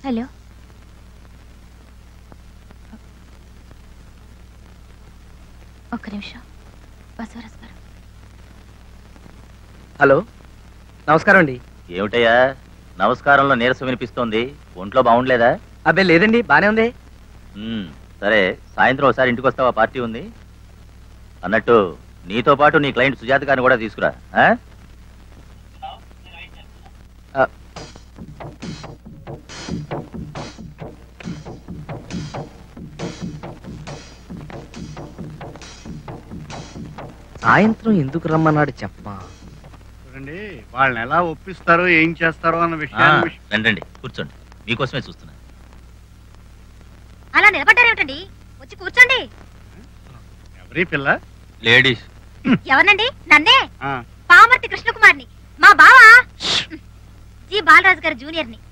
Hello ఒక్క నిమిషం బసవరాజు గారు హలో నమస్కారం అండి ఏమిటయ్యా నమస్కారంలో నీరసం వినిపిస్తోంది ఒంట్లో బాగుండలేదా అబ్బే లేదండి బానే ఉంది ఉమ్, సరే సాయంత్రం ఒకసారి ఇంటికి వస్తావా పార్టీ ఉంది అన్నట్టు నీతో పాటు నీ క్లయింట్ సుజాత గారిని కూడా తీసుకురా ఆ? సాయంత్రం ఎందుకు రమ్మన్నాడు చెప్పమా చూడండి వాళ్ళని ఎలా ఒప్పిస్తారో ఏం చేస్తారో అన్న ఆ, విషయాన్ని రండి రండి కూర్చోండి మీకోసమే చూస్తున్నా అలా నిలబడ్డారేమిటండి వచ్చి కూర్చోండి ఎవరి పిల్ల లేడీస్ ఎవరినండి నన్నే ఆ, పామర్తి కృష్ణకుమార్ని మా బావ జి బాలరాజు గారి జూనియర్ ని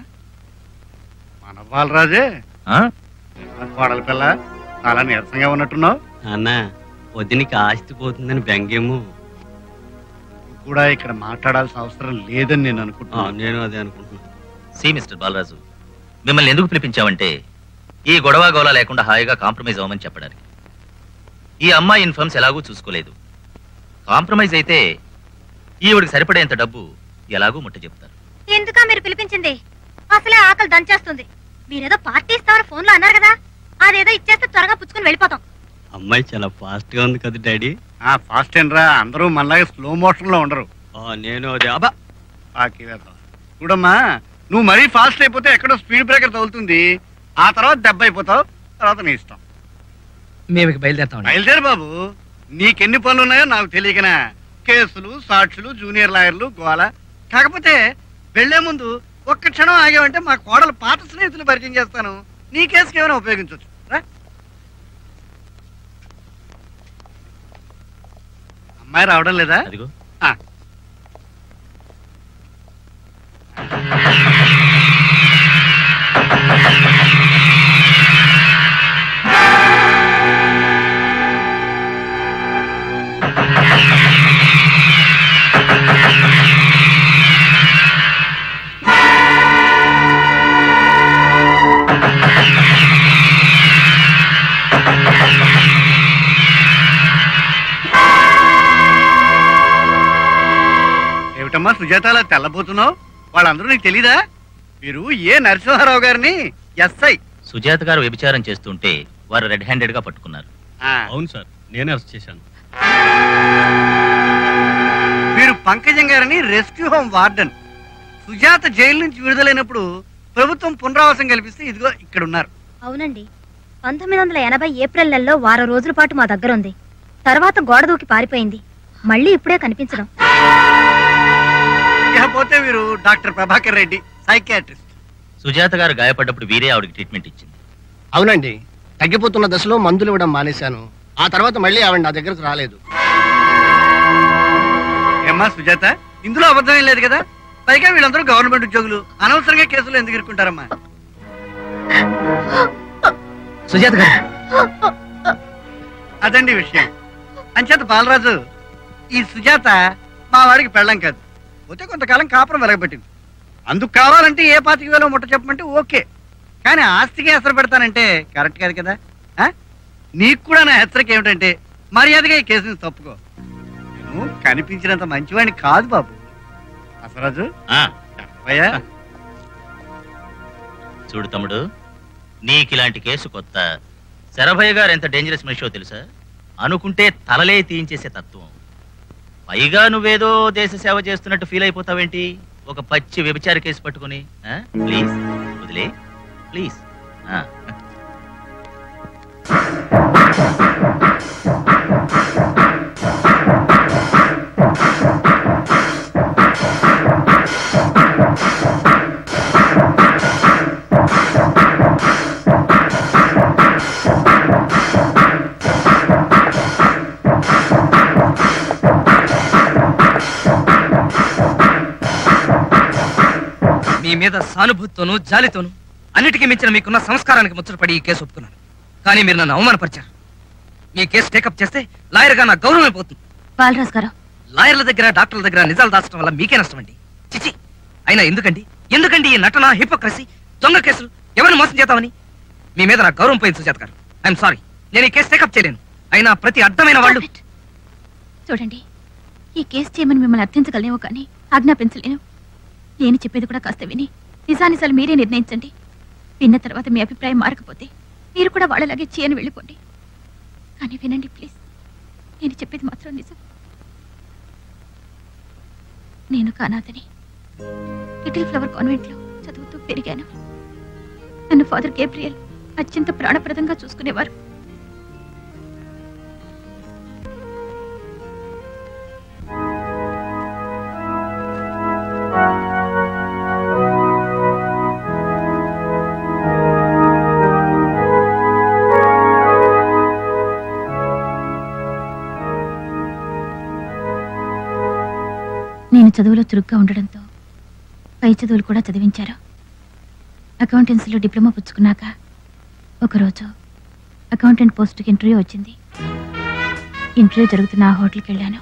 మన బాలరాజే మన కోడల పిల్ల చాలా నీరసంగా ఉన్నట్టున్నావు అన్న వదినికి ఆస్తి పోతుందని బెంగేమో నువ్వు కూడా ఇక్కడ మాట్లాడాల్సిన అవసరం లేదని నేను ఆ, అనుకుంటున్నాను నేను అదే అనుకుంటున్నా సి మిస్టర్ బాలరాజు మిమ్మల్ని ఎందుకు పిలిపించామంటే ఈ గొడవ గోల లేకుండా హాయిగా కాంప్రమైజ్ అవ్వమని చెప్పడానికి ఈ అమ్మాయి ఇన్ఫర్మ్స్ ఎలాగూ చూసుకోలేదు కాంప్రమైజ్ అయితే ఈవిడికి సరిపడేంత డబ్బు ఎలాగూ ముట్ట చెప్తారు ఎందుకా మీరు పిలిపించింది అసలే ఆకలి దంచేస్తుంది మీరేదో పార్టీ ఇస్తామని ఫోన్ లో అన్నారు కదా అదేదో ఇచ్చేస్తే త్వరగా పుచ్చుకుని వెళ్ళిపోతాం అమ్మాయి చాలా ఫాస్ట్ గా ఉంది కదా డాడీ ఆ ఫాస్ట్ రా అందరూ మనలాగే స్లో మోషన్ లో ఉండరు ఆ, నేను అదే అబ్బా బాకీ వేద్దాం. చూడమ్మా నువ్వు మరీ ఫాస్ట్ అయిపోతే ఎక్కడో స్పీడ్ బ్రేకర్ తగులుతుంది ఆ తర్వాత దెబ్బ అయిపోతావు తర్వాత నీ ఇష్టం మేము ఇక బయలుదేరుతాం బయలుదేరు బాబు నీకెన్ని పనులు ఉన్నాయో నాకు తెలియకనా కేసులు సాక్షులు జూనియర్ లాయర్లు గోల కాకపోతే వెళ్లే ముందు ఒక్క క్షణం ఆగావంటే మా కోడలు పాత స్నేహితులు పరిచయం చేస్తాను నీ కేసుకి ఏమైనా ఉపయోగించవచ్చు రా అమ్మాయి రావడం లేదా అదిగో ఆ. ఏమిటమ్మా సుజాతాల తెల్లబోతున్నావు వాళ్ళందరూ నీకు తెలీదా మీరు ఏ నరసింహారావు గారిని ఎస్ఐ సుజాత గారు వ్యభిచారం చేస్తుంటే వారు రెడ్ హ్యాండెడ్ గా పట్టుకున్నారు అవును సార్ నేనే అరెస్ట్ చేశాను మీరు పంకజం గారిని rescue home warden Sujatha jail నుంచి విడుదలైనప్పుడు ప్రభుత్వం పునరావాసం కల్పిస్తే ఇదిగో ఇక్కడ ఉన్నారు అవునండి పంతొమ్మిది వందల ఎనభై ఏప్రిల్ నెలలో వారం రోజుల పాటు మా దగ్గర ఉంది తర్వాత గోడ దూకి పారిపోయింది మళ్ళీ ఇప్పుడే కనిపించడం ఇకపోతే వీరు డాక్టర్ ప్రభాకర్ రెడ్డి సైకియాట్రిస్ట్ సుజాత గారు గాయపడ్డప్పుడు వీరే ఆవిడకి ట్రీట్మెంట్ ఇచ్చింది అవునండి తగ్గిపోతున్న దశలో మందులు ఇవ్వడం మానేశాను ఆ తర్వాత మళ్ళీ ఆవిడ నా దగ్గరకు రాలేదు ఏమ్మా సుజాత ఇందులో అబద్ధం ఏం లేదు కదా పైగా వీళ్ళందరూ గవర్నమెంట్ ఉద్యోగులు అనవసరంగా కేసులు ఎందుకు ఇరుక్కుంటారమ్మా సుజాత గారు అదండి విషయం అంచేత బాలరాజు ఈ సుజాత మా వాడికి పెళ్ళం కాదు పోతే కొంతకాలం కాపురం వెలగబెట్టింది అందుకు కావాలంటే ఏ పాతిక వేలో ముట్ట చెప్పమంటే ఓకే కానీ ఆస్తికి ఎసరు పెడతానంటే కరెక్ట్ కాదు కదా ఆ? నీకు కూడా నా హెచ్చరిక ఏమిటంటే మర్యాదగా ఈ కేసు నుంచి తప్పుకో నేను కనిపించినంత మంచివాడిని కాదు బాబు అసరాజు ఆ, చెప్పయ్యా చూడు తమ్ముడు నీకు ఇలాంటి కేసు కొత్త శరభయ్య గారు ఎంత డేంజరస్ మనిషో తెలుసా అనుకుంటే తలలే తీయించేసే తత్వం పైగా నువ్వేదో దేశ సేవ చేస్తున్నట్టు ఫీల్ అయిపోతావేంటి ఒక పచ్చి వ్యభిచార కేసు పట్టుకుని ఆ? ప్లీజ్ వదిలే ప్లీజ్ ఆ. మీ మీద సానుభూతితోనూ జాలితోనూ అన్నిటికీ మించిన మీకున్న సంస్కారానికి ముచ్చటపడి ఈ కేసు ఒప్పుకున్నాను కానీ మీరు నన్ను అవమానపరిచారు మీ కేసు టేకప్ చేస్తే లాయర్గా నా గౌరవం అయిపోతుంది బాలరాజు గారు లాయర్ల దగ్గర డాక్టర్ల దగ్గర నిజాలు దాచడం వల్ల మీకే నష్టం అండి చిచి అయినా ఎందుకండి ఎందుకండి ఈ నటన హిపోక్రసీ దొంగ కేసులు ఎవరిని మోసం చేద్దామని మీ మీద నాకు గౌరవం పోయింది సుజాత గారు ఐఎమ్ సారీ నేను ఈ కేసు టేకప్ చేయలేను అయినా ప్రతి అడ్డమైన వాళ్ళు Stop it. చూడండి ఈ కేసు చేయమని మిమ్మల్ని అర్థించగలనేమో కానీ ఆజ్ఞాపించలేను నేను చెప్పేది కూడా కాస్త విని నిజానిసాలు మీరే నిర్ణయించండి విన్న తర్వాత మీ అభిప్రాయం మారకపోతే మీరు కూడా వాళ్ళలాగే చేయని వెళ్ళిపోండి కానీ వినండి ప్లీజ్ నేను చెప్పేది మాత్రం నిజం నేను కానాదని లిటిల్ ఫ్లవర్ కాన్వెంట్లో చదువుతూ పెరిగాను నన్ను ఫాదర్ గేబ్రియల్ అత్యంత ప్రాణప్రదంగా చూసుకునేవారు నేను చదువులో చురుగ్గా ఉండడంతో పై చదువులు కూడా చదివించారు అకౌంటెన్సీలో డిప్లొమా పుచ్చుకున్నాక ఒకరోజు అకౌంటెంట్ పోస్టుకి ఇంటర్వ్యూ వచ్చింది ఇంటర్వ్యూ జరుగుతున్న ఆ హోటల్కి వెళ్ళాను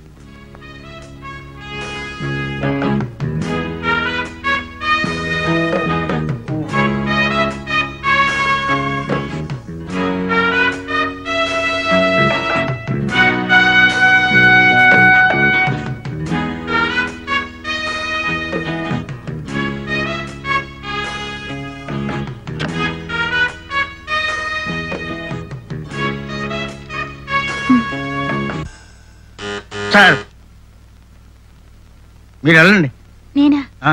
సార్ మీరు వెళ్ళండి నేనా ఆ.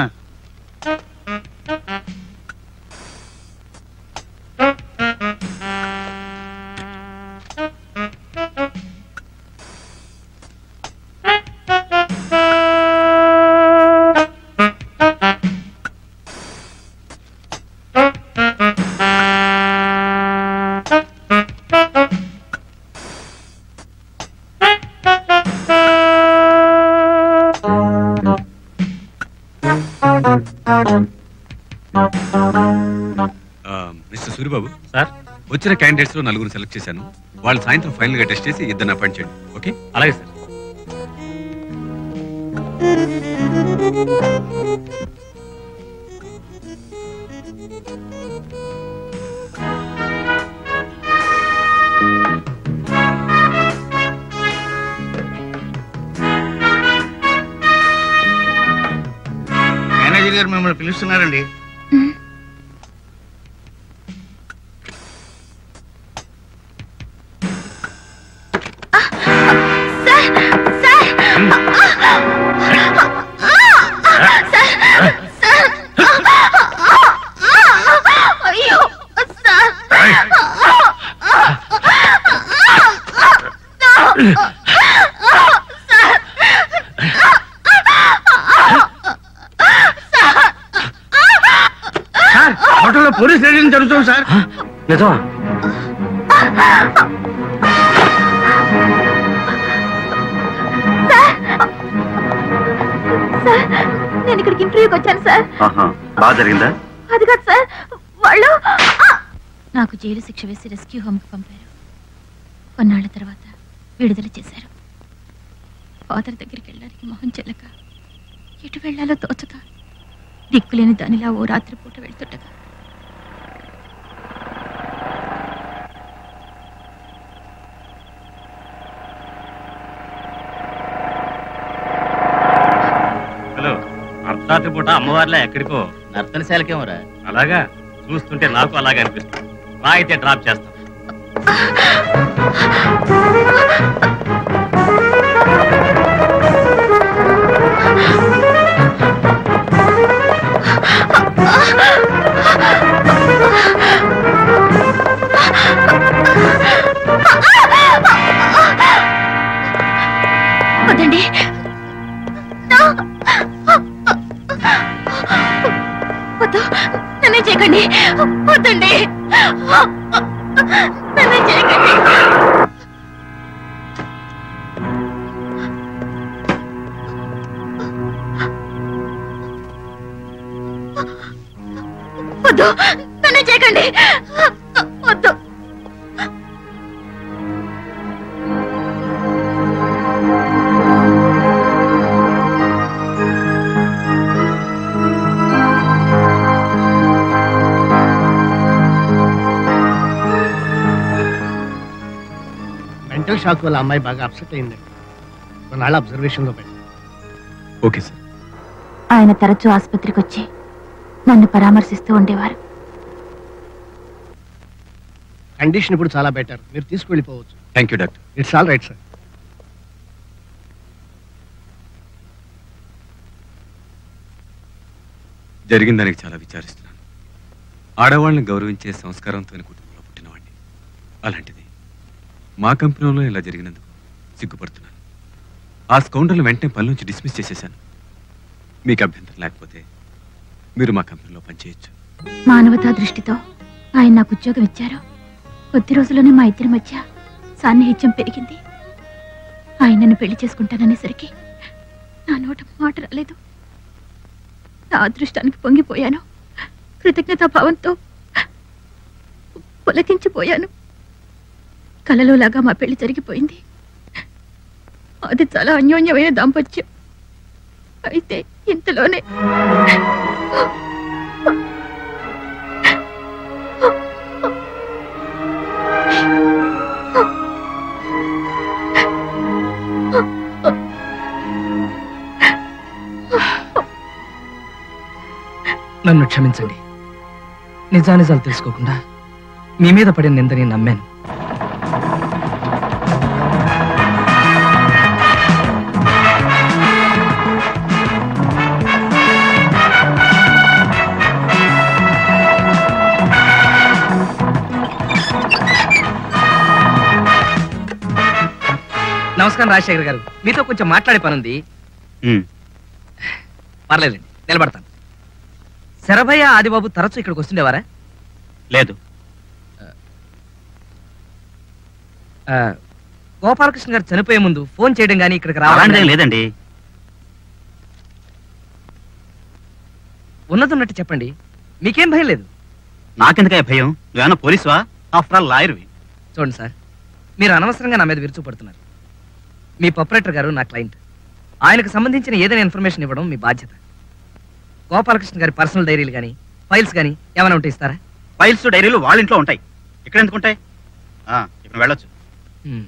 ఆ, మిస్టర్ సూరిబాబు సార్ వచ్చిన క్యాండిడేట్స్ లో నలుగురు సెలెక్ట్ చేశాను వాళ్ళు సాయంత్రం ఫైనల్ గా టెస్ట్ చేసి ఇద్దరిని అపాయింట్ చేయండి ఓకే అలాగే సార్ మేనేజర్ గారు మిమ్మల్ని పిలుస్తున్నారండి అయ్యో సార్ సార్ హోటల్లో పోలీస్ రైడింగ్ జరుగుతుంది సార్ నిజమా సార్ నేను ఇక్కడికి ఇంటర్వ్యూకి వచ్చాను సార్ బాగా జరిగిందా అది కాదు సార్ వాళ్ళు నాకు జైలు శిక్ష వేసి రెస్క్యూ హోమ్కి పంపారు కొన్నాళ్ల తర్వాత విడుదల చేశారు ఫాదర్ దగ్గరికి వెళ్ళడానికి మొహం చెల్లక ఎటు వెళ్ళాలో తోచక దిక్కులేని దానిలా ఓ రాత్రిపూట వెళ్తుండగా హలో అర్ధరాత్రి పూట అమ్మవారిలా ఎక్కడికో నర్తనశాలకేమరా అలాగా చూస్తుంటే నాకు అలాగే అనిపిస్తుంది రా అయితే డ్రాప్ చేస్తాం వద్దండి వద్దు నన్ను చేయకండి వద్దండి నన్ను చేయకండి వద్దు నన్ను చేయకండి వద్దు షాక్ వల్ల అమ్మాయి బాగా అప్సెట్ అయిందండి కొన్నాళ్ళ అబ్జర్వేషన్లో పెట్టి ఓకే సార్ ఆయన తరచూ ఆసుపత్రికి వచ్చి నన్ను పరామర్శిస్తూ ఉండేవారు కండిషన్ ఇప్పుడు చాలా బెటర్ మీరు తీసుకువెళ్ళిపోవచ్చు thank you doctor it's all right sir జరిగిన దానికి చాలా విచారిస్తున్నాను ఆడవాళ్ళని గౌరవించే సంస్కారంతో కుటుంబంలో పుట్టినవాడిని అలాంటిది మా కంపెనీలో ఇలా జరిగినందుకు సిగ్గుపడుతున్నాను ఆ స్కౌండర్లు వెంటనే పని నుంచి డిస్మిస్ చేసేశాను మీకు అభ్యంతరం లేకపోతే మీరు మా కంపెనీలో పనిచేయొచ్చు మానవతా దృష్టితో ఆయన నాకు ఉద్యోగం ఇచ్చారు కొద్ది రోజుల్లోనే మా ఇద్దరి మధ్య సాన్నిహిత్యం పెరిగింది ఆయనను పెళ్లి చేసుకుంటాననేసరికి నా నోట మాట రాలేదు నా అదృష్టానికి పొంగిపోయాను కృతజ్ఞతాభావంతో పులకించిపోయాను కలలో లాగా మా పెళ్లి జరిగిపోయింది అది చాలా అన్యోన్యమైన దాంపత్యం అయితే ఇంతలోనే నన్ను క్షమించండి నిజానిజాలు తెలుసుకోకుండా మీ మీద పడిన నిందని నమ్మాను నమస్కారం రాజశేఖర్ గారు మీతో కొంచెం మాట్లాడే పనుంది పర్లేదండి నిలబడతాను శరభయ్య ఆదిబాబు తరచూ ఇక్కడికి వస్తుండేవారా లేదు ఆ, గోపాలకృష్ణ గారు చనిపోయే ముందు ఫోన్ చేయడం కానీ ఇక్కడికి అలాంటిదేం రావాలి లేదండి ఉన్నది ఉన్నట్టు చెప్పండి మీకేం భయం లేదు నాకెందుకయ్యా భయం నువ్వేమన్నా పోలీసువా ఆఫ్టర్ ఆల్ లాయర్వి చూడండి సార్ మీరు అనవసరంగా నా మీద విరుచుపడుతున్నారు మీ ప్రొపరేటర్ గారు నా క్లయింట్ ఆయనకు సంబంధించిన ఏదైనా ఇన్ఫర్మేషన్ ఇవ్వడం మీ బాధ్యత గోపాలకృష్ణ గారి పర్సనల్ డైరీలు కానీ ఫైల్స్ కానీ ఏమైనా ఉంటే ఇస్తారా ఫైల్స్ డైరీలు వాళ్ళ ఇంట్లో ఉంటాయి ఇక్కడ ఎందుకు ఉంటాయి ఆ, ఇప్పుడు వెళ్ళొచ్చు హ్మ్.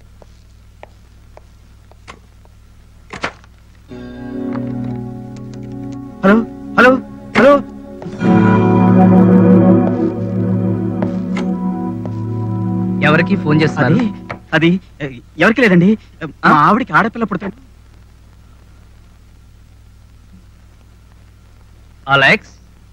హలో హలో హలో ఎవరికి ఫోన్ చేస్తున్నారు అది అది ఎ, ఎవరికి లేదండి మా ఆవిడికి ఆడపిల్ల పుడతాడు అలెక్స్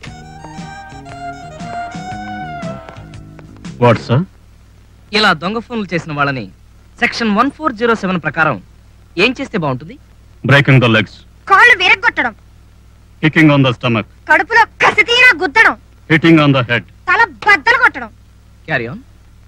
వాట్ సార్ ఇలా దొంగ ఫోన్లు చేసిన వాళ్ళని section one four zero seven ప్రకారం ఏం చేస్తే బాగుంటుంది బ్రేకింగ్ ద లెగ్స్ కాళ్ళు విరగొట్టడం కికింగ్ ఆన్ ద స్టమక్ కడుపులో కసి తీరా గుద్దడం హిట్టింగ్ ఆన్ ద హెడ్ తల బద్దలు కొట్టడం క్యారీ ఆన్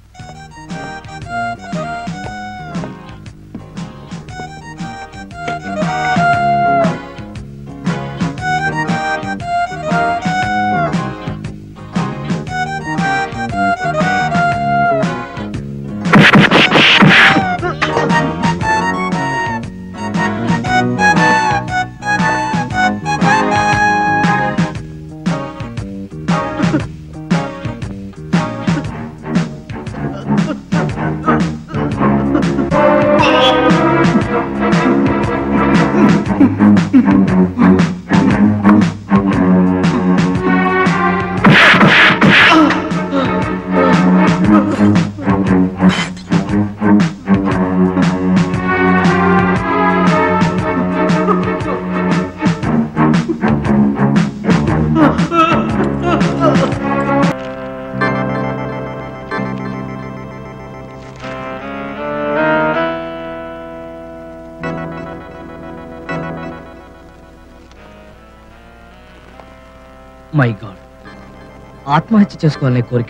మై గాడ్ ఆత్మహత్య చేసుకోవాలనే కోరిక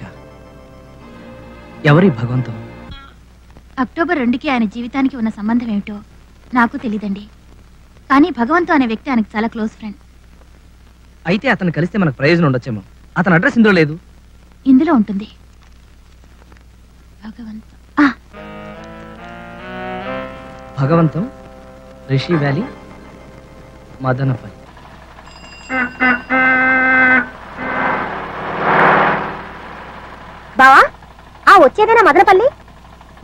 ఎవరి భగవంతం అక్టోబర్ రెండుకి ఆయన జీవితానికి ఉన్న సంబంధం ఏమిటో నాకు తెలియదండి కానీ భగవంతు అనే వ్యక్తి ఆయనకు చాలా క్లోజ్ ఫ్రెండ్ అయితే అతను కలిస్తే మనకు ప్రయోజనం ఉండొచ్చేమో అతని అడ్రస్ ఇందులో లేదు ఇందులో ఉంటుంది భగవంతు ఆ, భగవంతం రిషి వ్యాలీ మదనపల్లి బావా ఆ వచ్చేదేనా మదనపల్లి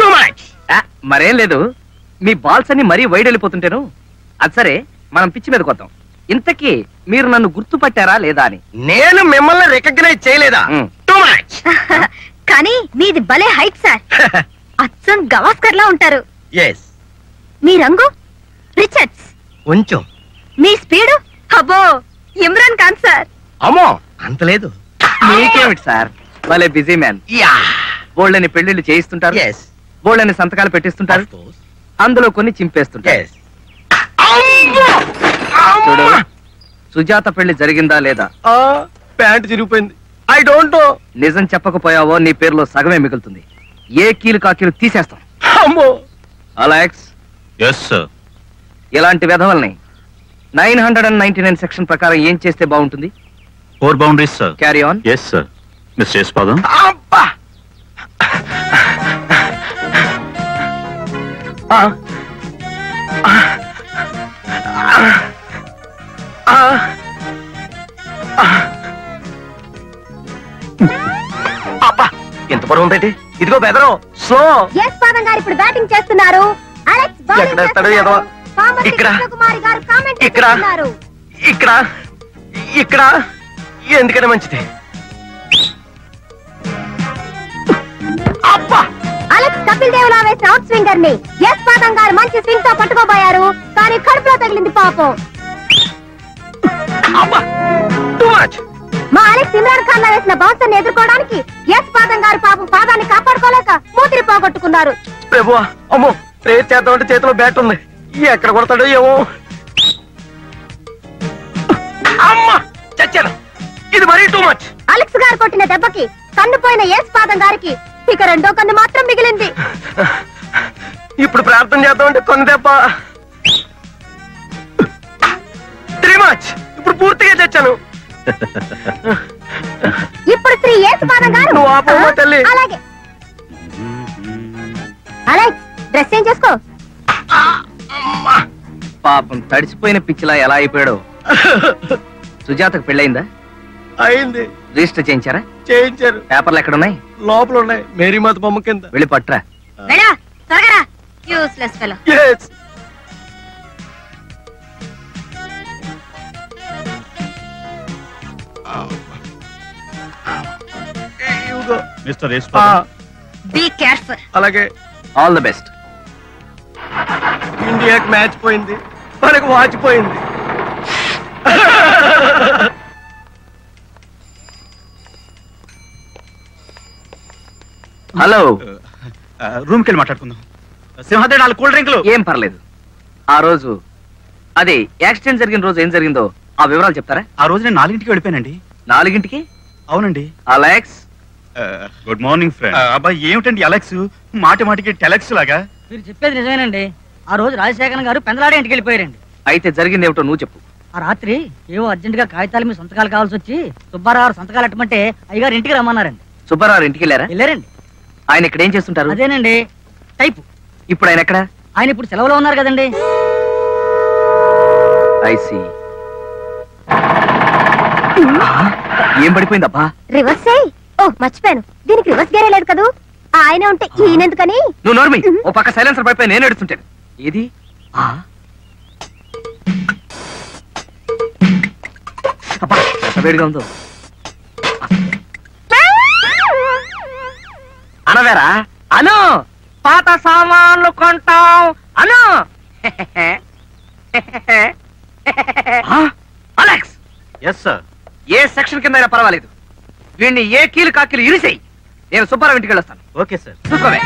ఆ, మరేం లేదు మీ బాల్స్ అన్ని మరీ వైడ్ వెళ్ళిపోతుంటేను అది సరే మనం పిచ్చి మీద కొద్దాం ఇంతకీ మీరు నన్ను గుర్తుపట్టారా లేదా అని నేను మిమ్మల్ని రికగ్నైజ్ చేయలేదా మ్. టూ మచ్ కానీ మీది భలే హైట్ సార్ అచ్చం గవాస్కర్ లా ఉంటారు ఎస్ మీ రంగు రిచర్డ్స్ కొంచెం మీ స్పీడు అబ్బో ఇమ్రాన్ ఖాన్ సార్ అమ్మో అంత లేదు మీకేమిటి సార్ భలే బిజీ మ్యాన్ యా బోళ్ళని పెళ్లిళ్ళు చేయిస్తుంటారు ఎస్ బోళ్ళని సంతకాలు పెట్టిస్తుంటారు అందులో కొన్ని చింపేస్తుంటారు ఎస్ చూడు సుజాత పెళ్లి జరిగిందా లేదా ప్యాంట్ చిరిగిపోయింది ఐ డోంట్ నో నిజం చెప్పకపోయావో నీ పేరులో సగమే మిగులుతుంది ఏ కీలు కాకీలు తీసేస్తాం అమ్మో అలాక్స్ ఎస్ సార్ ఇలాంటి వెధవల్ని nine hundred and ninety nine section ప్రకారం ఏం చేస్తే బాగుంటుంది four boundaries sir carry on yes sir mister Yashpadam అబ్బా ఆ. ఆ. ఆ. ఆ. అబ్బా ఎంత పొడవు ఉందండి ఇదిగో బెదరం స్లో ఎస్ పాదం గారు ఇప్పుడు బ్యాటింగ్ చేస్తున్నారు అలెక్స్ bowling ఎక్కడ వేస్తాడో చేస్తున్నారు. ఏదో. పామర్తి ఇక్కడ. కృష్ణకుమారి గారు కామెంట్ ఇక్కడ. చేస్తున్నారు ఇక్కడ ఇక్కడ ఎందుకనే మంచిది అబ్బా అలెక్స్ కపిల్ దేవ్ లా వేసిన అవుట్ స్వింగర్ ని ఎస్ పాదం గారు మంచి స్వింగ్ తో పట్టుకోబోయారు కానీ కడుపులో తగిలింది పాపం అబ్బా టూ మచ్ మా అలెక్స్ ఇమ్రాన్ ఖాన్ లా వేసిన బౌన్సర్ ని ఎదుర్కోవడానికి ఎస్ పాదం గారు పాపం పాదాన్ని కాపాడుకోలేక మూతిరి పోగొట్టుకున్నారు ప్రభువా అమ్మో ప్రేర్ చేద్దామంటే చేతిలో బ్యాట్ ఉంది ఎక్కడ కొడతాడో ఏమో అమ్మా చచ్చాను ఇది మరీ టూ మచ్ అలెక్స్ గారు కొట్టిన దెబ్బకి కన్నుపోయిన ఎస్ పాదం గారికి ఇక రెండో కన్ను మాత్రం మిగిలింది ఇప్పుడు ప్రార్థన చేద్దామంటే కొన్ని దెబ్బ త్రీ మచ్ ఇప్పుడు పూర్తిగా చచ్చాను ఇప్పుడు శ్రీ ఎస్ పాదం గారు నువ్వు ఆపమ్మా తల్లి. అలాగే అలెక్స్ డ్రెస్ చేంజ్ చేసుకో అమ్మా పాపం తడిసిపోయిన పిచ్చిలా ఎలా అయిపోయాడో సుజాతకు పెళ్ళయిందా అయింది రిజిస్టర్ చేయించారా చేయించారు పేపర్లు ఎక్కడున్నాయి లోపల ఉన్నాయి మేరీమాత బొమ్మ కింద వెళ్ళి పట్రా వెళ్ళా త్వరగా యూస్లెస్ ఫెలో Yes. ఇదిగో. మిస్టర్ ఆ, యశ్పాదం బీ కేర్ఫుల్ అలాగే ఆల్ ద బెస్ట్ ఇండియాకి మ్యాచ్ పోయింది మనకు వాచ్ పోయింది హలో రూమ్కి వెళ్ళి మాట్లాడుకుందాం సింహాద్రి నాలుగు కూల్ డ్రింక్లు ఏం పర్లేదు ఆ రోజు అదే యాక్సిడెంట్ జరిగిన రోజు ఏం జరిగిందో ఆ వివరాలు చెప్తారా ఆ రోజు నేను నాలుగింటికి వెళ్ళిపోయానండి నాలుగింటికి అవునండి అలెక్స్ గుడ్ మార్నింగ్ ఫ్రెండ్ అబ్బాయి ఏమిటండి అలెక్స్ మాటి మాటికి టెలెక్స్ లాగా మీరు చెప్పేది నిజమేనండి ఆ రోజు రాజశేఖరన్ గారు పెందలాడే ఇంటికి వెళ్ళిపోయారండి అయితే జరిగింది ఏమిటో నువ్వు చెప్పు ఆ రాత్రి ఏవో అర్జెంటుగా కాగితాల మీద సంతకాలు కావాల్సి వచ్చి సుబ్బారావు గారు సంతకాలు ఎట్టమంటే అయ్యగారు ఇంటికి రమ్మన్నారండి సుబ్బారావు ఇంటికి వెళ్ళారా వెళ్ళారండి ఆయన ఇక్కడ ఏం చేస్తుంటారు అదేనండి టైపు ఇప్పుడు ఆయన ఎక్కడ ఆయన ఇప్పుడు సెలవులో ఉన్నారు కదండి ఐసి ఏం పడిపోయిందబ్బా రివర్స్ అయ్యి ఓ మర్చిపోయాను దీనికి రివర్స్ గేరే లేదు కదూ ఆయన ఉంటే ఈయనెందుకని నువ్వు నోర్మి ఓ పక్క సైలెన్సర్ పడిపోయి నేను ఎడుతుంటాను ఏది ఆ? అబ్బా ఎంత వేడిగా ఉందో అనవేరా అను పాత సామాన్లు కొంటాం అను ఆ? అలెక్స్ ఎస్ సార్ ఏ సెక్షన్ కింద అయినా పర్వాలేదు వీడిని ఏ కీలు కాకీలు ఇరిసేయి నేను సుబ్బారావు ఇంటికి వెళ్ళొస్తాను ఓకే సార్ చూసుకోవే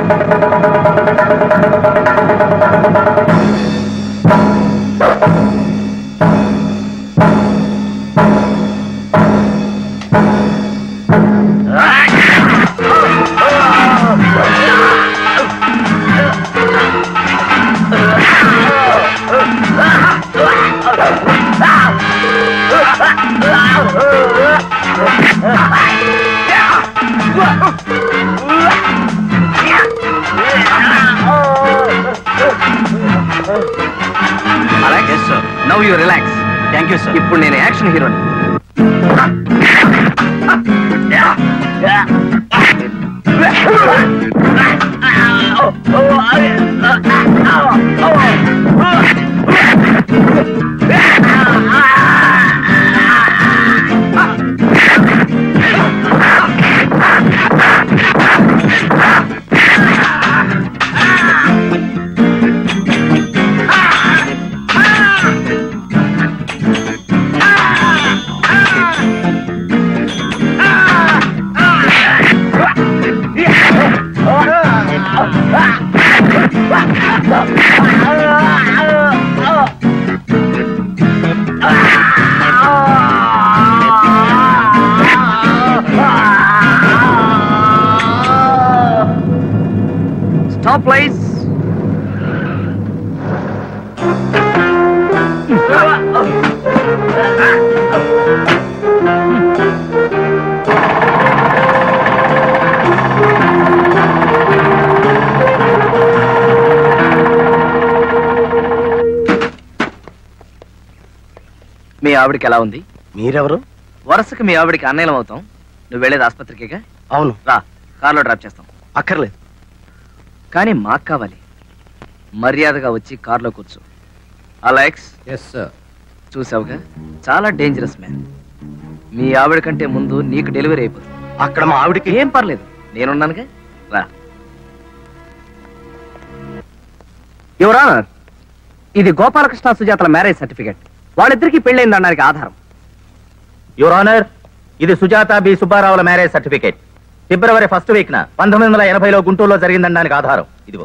అలాగే now you relax thank you sir ఇప్పుడు నేను యాక్షన్ హీరోని స్టాప్ ప్లీజ్ మీ ఆవిడకి ఎలా ఉంది మీరెవరు వరుసకి మీ ఆవిడకి అన్నయ్యం అవుతాం నువ్వు వెళ్ళేది ఆసుపత్రికేగా అవును రా కార్లో డ్రాప్ చేస్తాం అక్కర్లేదు కానీ మాకు కావాలి మర్యాదగా వచ్చి కార్లో కూర్చో అలెక్స్ ఎస్ సార్ చూసావుగా చాలా డేంజరస్ మ్యాన్ మీ ఆవిడ కంటే ముందు నీకు డెలివరీ అయిపోతుంది అక్కడ మా ఆవిడకి ఏం పర్లేదు నేనున్నానుగా రా యువర్ ఆనర్ ఇది గోపాలకృష్ణ సుజాతల మ్యారేజ్ సర్టిఫికెట్ వాళ్ళిద్దరికి పెళ్ళైందనడానికి ఆధారం యువర్ ఆనర్ ఇది సుజాత బి సుబ్బారావుల marriage certificate February first week న పంతొమ్మిది వందల ఎనభైలో గుంటూరులో జరిగిందనడానికి ఆధారం ఇదిగో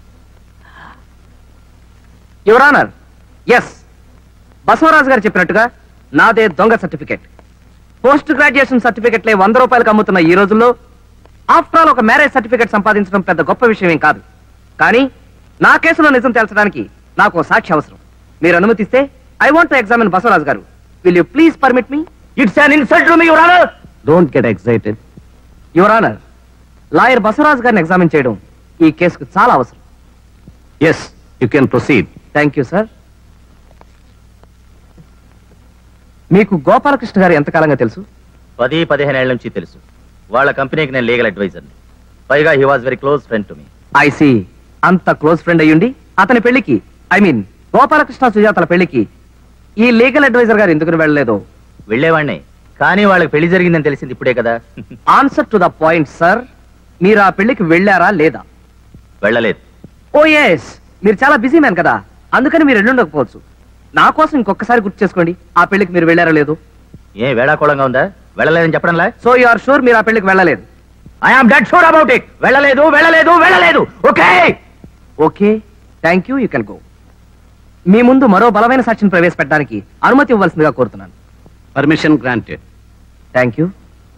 యువర్ ఆనర్ ఎస్ బసవరాజు గారు చెప్పినట్టుగా నాదే దొంగ సర్టిఫికెట్ పోస్ట్ గ్రాడ్యుయేషన్ సర్టిఫికెట్లే వంద రూపాయలకు అమ్ముతున్న ఈ రోజుల్లో ఆఫ్టర్ ఆల్ ఒక మ్యారేజ్ సర్టిఫికెట్ సంపాదించడం పెద్ద గొప్ప విషయం ఏం కాదు కానీ నా కేసులో నిజం తేల్చడానికి నాకు ఓ సాక్షి అవసరం మీరు అనుమతిస్తే I want to examine Basavaraju garu will you please permit me it's an insult to me your honour don't get excited your honour lawyer Basavaraju గారిని ఎగ్జామిన్ చేయడం ఈ కేసుకు చాలా అవసరం yes you can proceed thank you sir మీకు గోపాలకృష్ణ గారు ఎంతకాలంగా తెలుసు పది పదిహేను ఏళ్ల నుంచి తెలుసు వాళ్ళ కంపెనీకి నేను లీగల్ అడ్వైజర్ పైగా he was very close friend to me I see అంత క్లోజ్ ఫ్రెండ్ అయ్యుండి అతని పెళ్లికి ఐ మీన్ గోపాలకృష్ణ సుజాతల పెళ్లికి ఈ లీగల్ అడ్వైజర్ గారు ఎందుకు వెళ్ళలేదో వెళ్ళేవాడిని కానీ వాళ్ళకి పెళ్లి జరిగిందని తెలిసింది ఇప్పుడే కదా answer to the point sir మీరు ఆ పెళ్లికి వెళ్ళారా లేదా వెళ్ళలేదు ఓ ఎస్ మీరు చాలా బిజీ మ్యాన్ కదా అందుకని మీరు వెళ్ళుండకపోవచ్చు నా కోసం ఇంకొకసారి గుర్తు చేసుకోండి ఆ పెళ్లికి మీరు వెళ్ళారా లేదు ఏ వేళాకోళంగా ఉందా వెళ్ళలేదని చెప్పడంలా సో యు ఆర్ షూర్ మీరు ఆ పెళ్లికి వెళ్ళలేదు I'm dead sure about it వెళ్ళలేదు వెళ్ళలేదు వెళ్ళలేదు okay okay thank you you can go మీ ముందు మరో బలమైన సాక్షిని ప్రవేశపెట్టడానికి అనుమతి ఇవ్వాల్సిందిగా కోరుతున్నాను పర్మిషన్ గ్రాంటెడ్ థ్యాంక్ యూ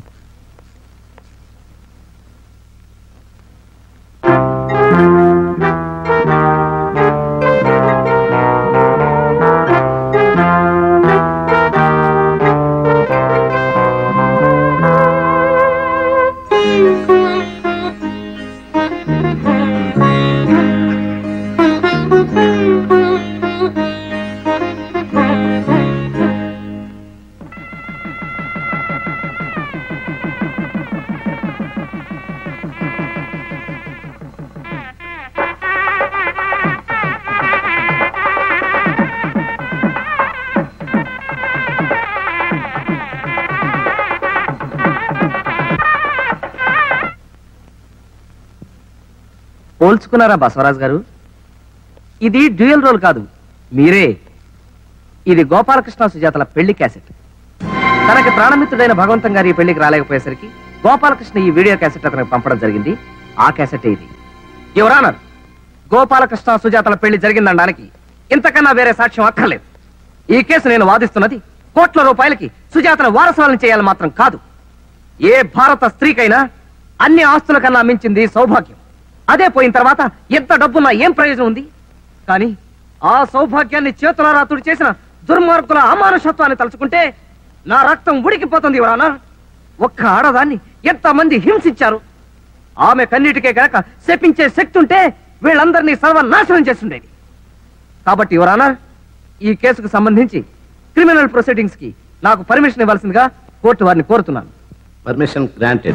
పోల్చుకున్నారా బసవరాజు గారు ఇది డ్యూయల్ రోల్ కాదు మీరే ఇది గోపాలకృష్ణ సుజాతల పెళ్లి క్యాసెట్ తనకి ప్రాణమిత్రుడైన భగవంతం గారి ఈ పెళ్లికి రాలేకపోయేసరికి గోపాలకృష్ణ ఈ వీడియో క్యాసెట్ అతనికి పంపడం జరిగింది ఆ క్యాసెట్ ఇది యువరానర్ గోపాలకృష్ణ సుజాతల పెళ్లి జరిగిందనడానికి ఇంతకన్నా వేరే సాక్ష్యం అక్కర్లేదు ఈ కేసు నేను వాదిస్తున్నది కోట్ల రూపాయలకి సుజాతను వారసులను చేయాలి మాత్రం కాదు ఏ భారత స్త్రీకైనా అన్ని ఆస్తుల కన్నా మించింది సౌభాగ్యం అదే పోయిన తర్వాత ఎంత డబ్బున్నా ఏం ప్రయోజనం ఉంది కానీ ఆ సౌభాగ్యాన్ని చేతులారా తుడి చేసిన దుర్మార్గుల అమానుషత్వాన్ని తలుచుకుంటే నా రక్తం ఉడికిపోతుంది యువరానా ఒక్క ఆడదాన్ని ఎంతమంది హింసించారు ఆమె కన్నిటికే గనక శపించే శక్తి ఉంటే వీళ్ళందరినీ సర్వనాశనం చేస్తుండేది కాబట్టి యువరానా ఈ కేసుకు సంబంధించి క్రిమినల్ ప్రొసీడింగ్స్ కి నాకు పర్మిషన్ ఇవ్వాల్సిందిగా కోర్టు వారిని కోరుతున్నాను పర్మిషన్ గ్రాంటెడ్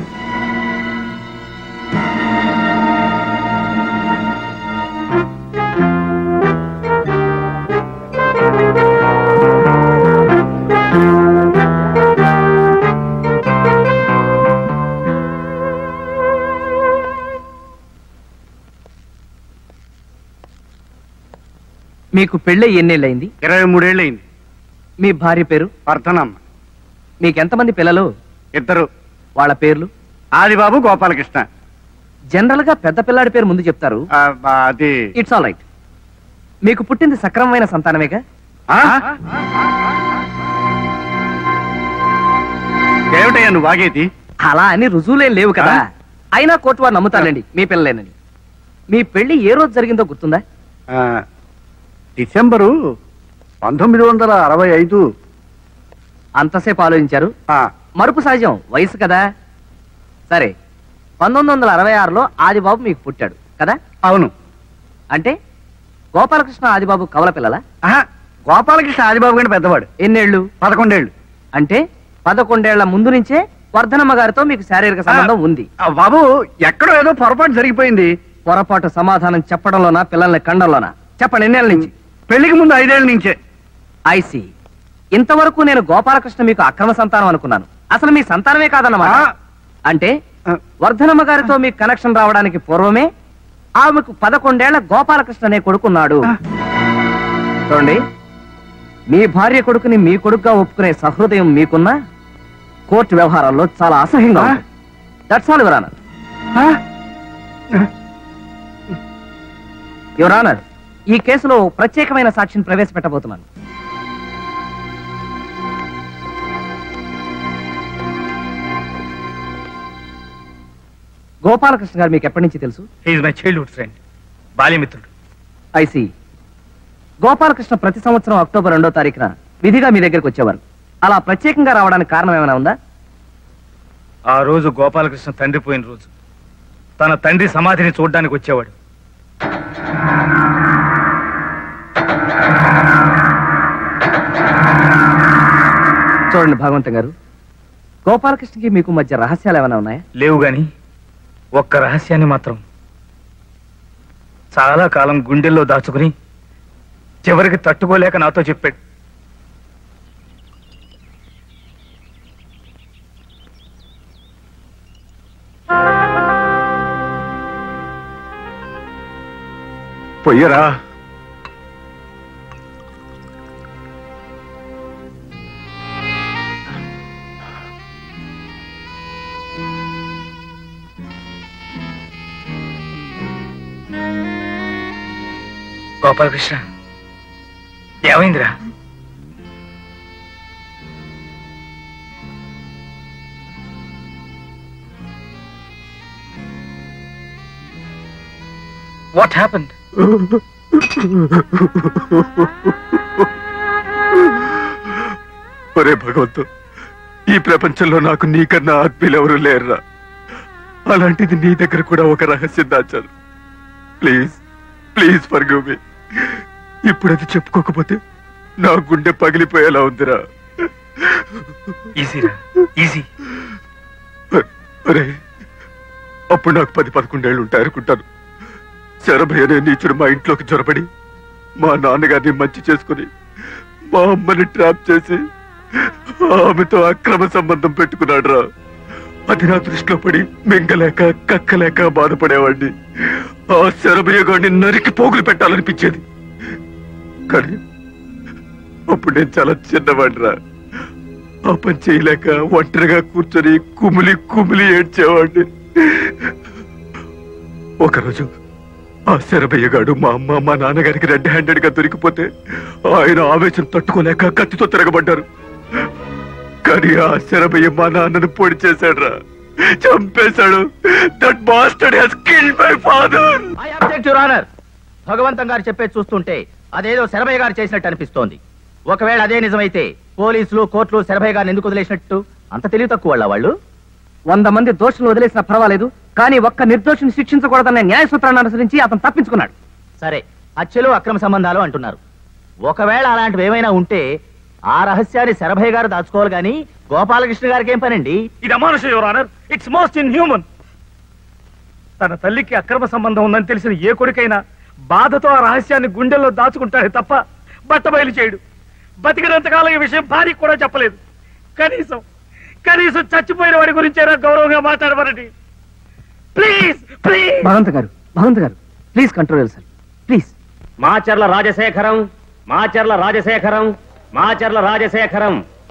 మీకు పెళ్ళి ఎన్నేళ్ళయింది ఇరవై మూడేళ్ళు అయింది మీ భార్య పేరు వర్ధనమ్మ మీకెంతమంది పిల్లలు ఇద్దరు వాళ్ళ పేర్లు ఆదిబాబు గోపాలకృష్ణ జనరల్ గా పెద్ద పిల్లాడి పేరు ముందు చెప్తారు ఆ, బా- అది ఇట్స్ ఆల్ రైట్ మీకు పుట్టింది సక్రమమైన సంతానమేగా ఆ? ఏమిటయ్యా నువ్వు వాగేది అలా అని రుజువులేం లేవు కదా అయినా కోర్టు వారు నమ్ముతారండి మీ పిల్లలేనని మీ పెళ్లి ఏ రోజు జరిగిందో గుర్తుందా ఆ, డిసెంబరు పంతొమ్మిది వందల అరవై ఐదు అంతసేపు ఆలోచించారు ఆ, మరుపు సహజం వయసు కదా సరే పంతొమ్మిది వందల అరవై ఆరులో ఆదిబాబు మీకు పుట్టాడు కదా అవును అంటే గోపాలకృష్ణ ఆదిబాబు కవల పిల్లల ఆహా, గోపాలకృష్ణ ఆదిబాబు కంటే పెద్దవాడు ఎన్నేళ్ళు పదకొండేళ్ళు అంటే పదకొండేళ్ల ముందు నుంచే వర్ధనమ్మ గారితో మీకు శారీరక సంబంధం ఉంది ఆ, బాబు ఎక్కడో ఏదో పొరపాటు జరిగిపోయింది పొరపాటు సమాధానం చెప్పడంలోనా పిల్లల్ని కండంలోనా చెప్పండి ఎన్నేళ్ళ నుంచి పెళ్లికి ముందు ఐదేళ్ల నుంచే ఐసి ఇంతవరకు నేను గోపాలకృష్ణ మీకు అక్రమ సంతానం అనుకున్నాను అసలు మీ సంతానమే కాదన్నమాట ఆ. అంటే ఆ. వర్ధనమ్మ గారితో మీకు కనెక్షన్ రావడానికి పూర్వమే ఆమెకు పదకొండేళ్ల గోపాలకృష్ణ అనే కొడుకున్నాడు చూడండి మీ భార్య కొడుకుని మీ కొడుకుగా ఒప్పుకునే సహృదయం మీకున్నా కోర్టు వ్యవహారాల్లో చాలా అసహ్యంగా ఆ. దట్స్ ఆల్ యువర్ ఆనర్ ఆ? యువర్ ఆనర్ ఈ కేసులో ప్రత్యేకమైన సాక్షిని ప్రవేశపెట్టబోతున్నాను గోపాలకృష్ణ గారు మీకు ఎప్పటి నుంచి తెలుసు హీఈ్ మై చైల్డ్హుడ్ ఫ్రెండ్ బాల్యమిత్రుడు ఐసి గోపాలకృష్ణ ప్రతి సంవత్సరం అక్టోబర్ రెండో తారీఖున విధిగా మీ దగ్గరికి వచ్చేవారు అలా ప్రత్యేకంగా రావడానికి కారణం ఏమైనా ఉందా ఆ రోజు గోపాలకృష్ణ తండ్రి పోయిన రోజు తన తండ్రి సమాధిని చూడడానికి వచ్చేవాడు చూడండి భాగవంతం గారు గోపాలకృష్ణకి మీకు మధ్య రహస్యాలు ఏమైనా ఉన్నాయా లేవు గాని ఒక్క రహస్యాన్ని మాత్రం చాలా కాలం గుండెల్లో దాచుకుని చివరికి తట్టుకోలేక నాతో చెప్పాడు పొయ్యరా గోపాలకృష్ణ ఏమైందిరా వాట్ హ్యాపెండ్ ఒరే భగవంతు ఈ ప్రపంచంలో నాకు నీకన్నా ఆత్మీయులు ఎవరు లేరురా అలాంటిది నీ దగ్గర కూడా ఒక రహస్యం దాచాను ప్లీజ్ ప్లీజ్ ఫర్గివ్ మీ ఇప్పుడు అది చెప్పుకోకపోతే నా గుండె పగిలిపోయేలా ఉందిరా ఈజీరా ఈజీ ఒరే అప్పుడు నాకు పది పదకొండేళ్ళు ఉంటాయి అనుకుంటాను శరభయ్య అనే నీచుడు మా ఇంట్లోకి జొరబడి మా నాన్నగారిని మంచి చేసుకుని మా అమ్మని ట్రాప్ చేసి ఆమెతో అక్రమ సంబంధం పెట్టుకున్నాడు రా అది నా దృష్టిలో పడి మింగలేక కక్కలేక బాధపడేవాడిని ఆ శరభయ్య గారిని నరికి పోగులు పెట్టాలనిపించేది కానీ అప్పుడు నేను చాలా చిన్నవాడిరా ఆ పని చేయలేక ఒంటరిగా కూర్చొని కుమిలి కుమిలి ఏడ్చేవాడిని ఒకరోజు ఆ శరభయ్య గాడు మా అమ్మ మా నాన్నగారికి రెడ్ హ్యాండెడ్ గా దొరికిపోతే ఆయన ఆవేశం తట్టుకోలేక కత్తితో తిరగబడ్డారు కానీ ఆ శరభయ్య మా నాన్నను పొడి చేశాడు చంపేశాడు that bastard has killed my father I object your honour Bhagavantham garu చెప్పేది చూస్తుంటే అదేదో శరభయ్య గారు చేసినట్టు అనిపిస్తోంది ఒకవేళ అదే నిజమైతే పోలీసులు కోర్టులు శరభయ్య గారిని ఎందుకు వదిలేసినట్టు అంత తెలివి తక్కువ వాళ్ళ వాళ్ళు వంద మంది దోషులు వదిలేసినా పర్వాలేదు కానీ ఒక్క నిర్దోషిని శిక్షించకూడదనే న్యాయ సూత్రాన్ని అనుసరించి అతను తప్పించుకున్నాడు సరే హత్యలు అక్రమ సంబంధాలు అంటున్నారు ఒకవేళ అలాంటివి ఏమైనా ఉంటే ఆ రహస్యాన్ని శరభయ్య గారు దాచుకోవాలి కానీ గోపాలకృష్ణ గారికి ఏం పనండి ఇది అమానుష your honour it's most inhuman తన తల్లికి అక్రమ సంబంధం ఉందని తెలిసిన ఏ కొడుకైనా బాధతో ఆ రహస్యాన్ని గుండెల్లో దాచుకుంటాడే తప్ప బట్టబయలు చేయడు బతికినంతకాలం ఈ విషయం భార్యకు కూడా చెప్పలేదు కనీసం కనీసం చచ్చిపోయిన వాడి గురించైనా గౌరవంగా మాట్లాడమనండి please please Bhagavanth garu Bhagavanth garu please control sir please Macherla Rajasekharam Macherla Rajasekharam Macherla Rajasekharam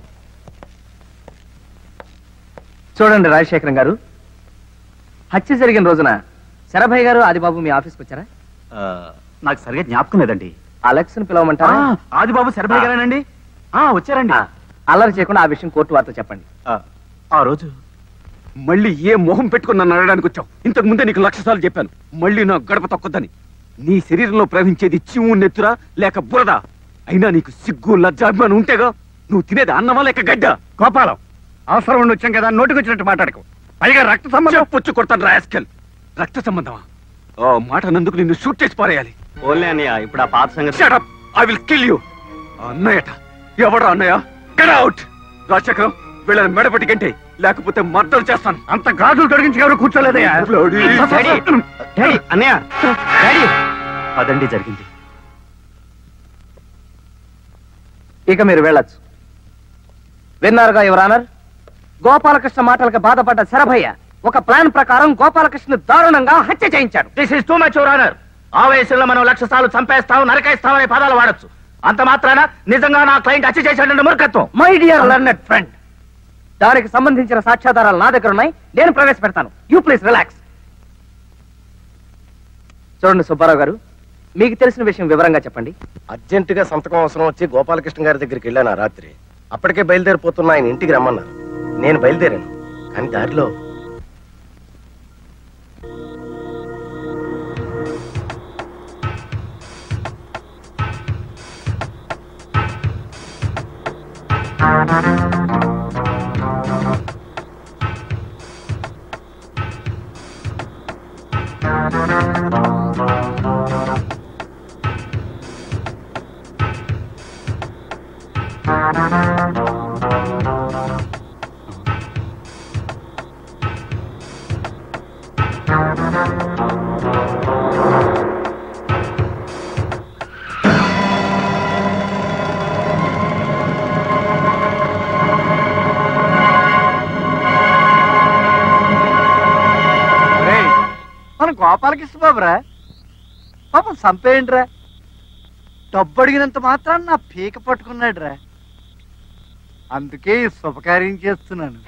చూడండి రాజశేఖరం గారు హత్య జరిగిన రోజున శరభయ్య గారు ఆదిబాబు మీ ఆఫీస్కి వచ్చారా నాకు సరిగా జ్ఞాపకం లేదండి అలెక్స్ ని పిలవమంటారా ఆదిబాబు శరభయ్య గారేనండి ఆ, వచ్చారండి ఆ, అల్లరి చేయకుండా ఆ విషయం కోర్టు వారితో చెప్పండి ఆ రోజు మళ్ళీ ఏ మొహం పెట్టుకుని నన్ను అడగడానికి వచ్చావు ఇంతకు ముందే నీకు లక్ష సార్లు చెప్పాను మళ్ళీ నా గడప తొక్కొద్దని నీ శరీరంలో ప్రవహించేది చిమ్ము నెత్తురా లేక బురద అయినా నీకు సిగ్గు లజ్జ అభిమానం ఉంటేగా నువ్వు తినేది అన్నమా లేక గడ్డ గోపాలం అవసరం ఉండి వచ్చాం కదా నోటికి వచ్చినట్టు మాట్లాడకు పైగా రక్త సంబంధం పొచ్చు కొడతాను రాయస్కల్ రక్త సంబంధమా ఓ మాట నందుకు నిన్ను షూట్ చేసి పారేయాలి ఓన్లే అన్నయ్య ఇప్పుడు ఆ పాత సంగతి Shut up! I will kill you! అన్నయ్యట ఎవడా అన్నయ్య గెట్ అవుట్ రాజశేఖరం వీళ్ళని మెడపట్టి గంటే లేకపోతే మద్దతు చేస్తాను అంత గాజులు తొలగించి ఎవరు కూర్చోలేదయ్యా Bloody- డాడీ డాడీ అన్నయ్య డాడీ అదండి జరిగింది ఇక మీరు వెళ్ళొచ్చు విన్నారుగా యువరానర్ గోపాలకృష్ణ మాటలకు బాధపడ్డ శరభయ్య ఒక ప్లాన్ ప్రకారం గోపాలకృష్ణ దారుణంగా హత్య చేయించాడు this is too much your honour ఆవేశంలో మనం లక్ష సార్లు చంపేస్తాం నరకేస్తాం అనే పదాలు వాడచ్చు అంత మాత్రాన నిజంగా నా క్లయింట్ హత్య చేశాడంటే మూర్ఖత్వం మై డియర్ లర్నెడ్ ఫ్రెండ్ దానికి సంబంధించిన సాక్ష్యాధారాలు నా దగ్గర ఉన్నాయి నేను ప్రవేశపెడతాను యూ ప్లీజ్ రిలాక్స్ చూడండి సుబ్బారావు గారు మీకు తెలిసిన విషయం వివరంగా చెప్పండి అర్జెంటుగా సంతకం అవసరం వచ్చి గోపాలకృష్ణ గారి దగ్గరికి వెళ్ళాను ఆ రాత్రి అప్పటికే బయలుదేరిపోతున్న ఆయన ఇంటికి రమ్మన్నారు నేను బయలుదేరాను కానీ దారిలో రేయ్, మన గోపాలకృష్ణ బాబురా పాపం చంపేయండిరా డబ్బు అడిగినంత మాత్రాన్ని నా పీక పట్టుకున్నాడురా అందుకే ఈ శుభకార్యం చేస్తున్నాను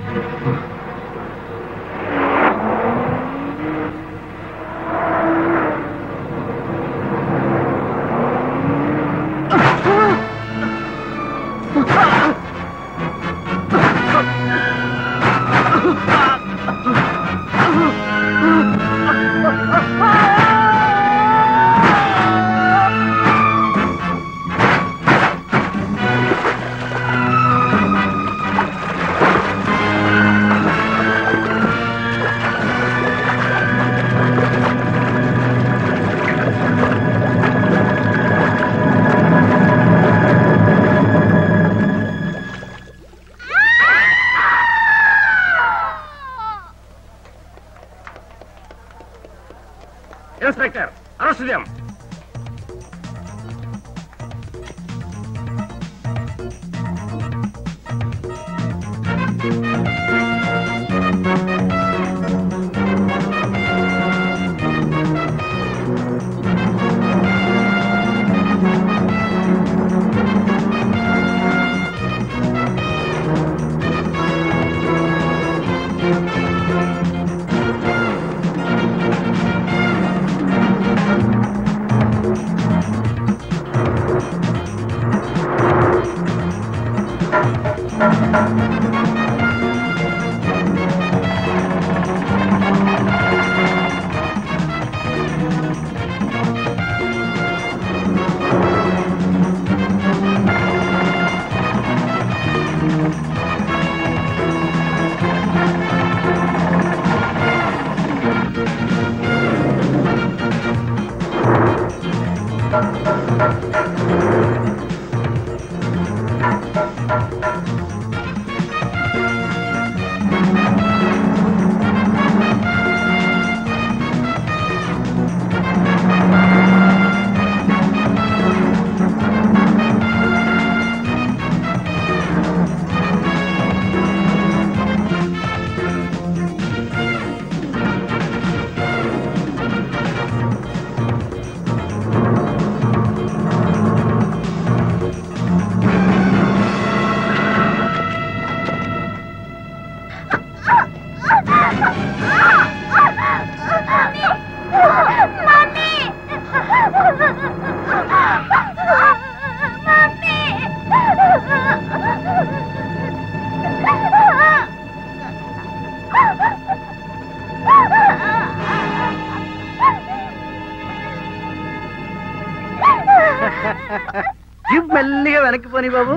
ఇన్స్పెక్టర్ అరెస్ట్ చేయం ఆ జీప్ మెల్లిగా వెనక్కి పోని బాబు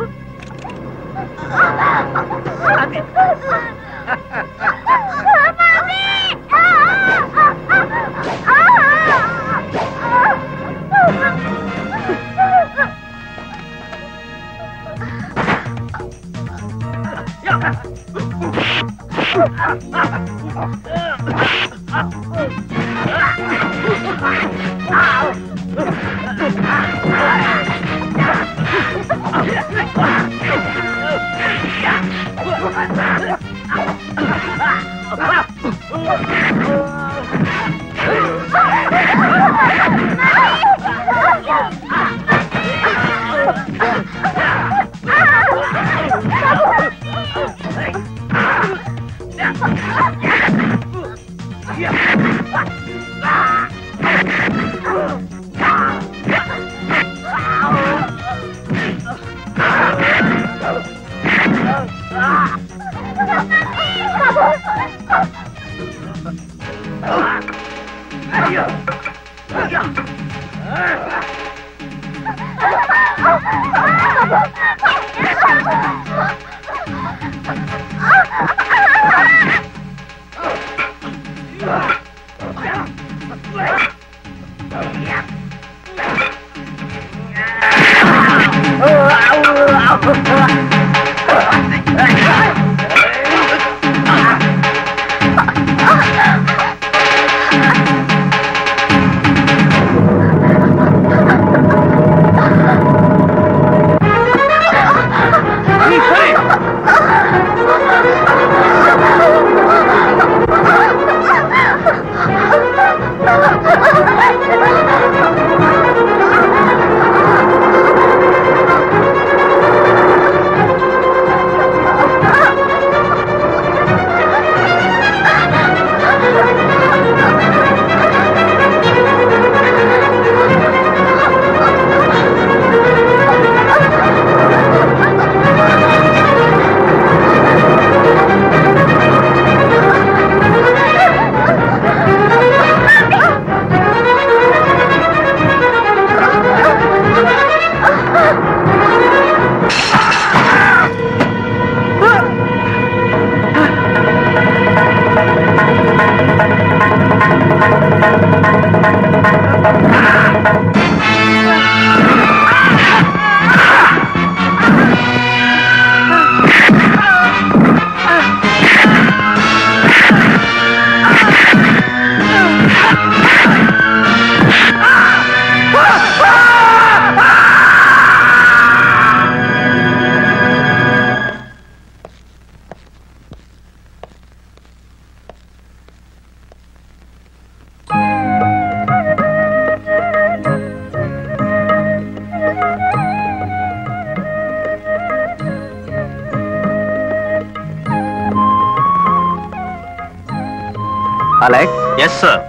Alex yes sir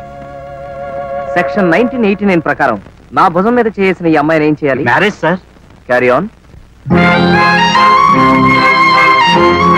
section nineteen eighty nine ప్రకారం నా భుజం మీద చేసిన ఈ అమ్మాయిని ఏం చేయాలి మ్యారేజ్ సార్ క్యారీ ఆన్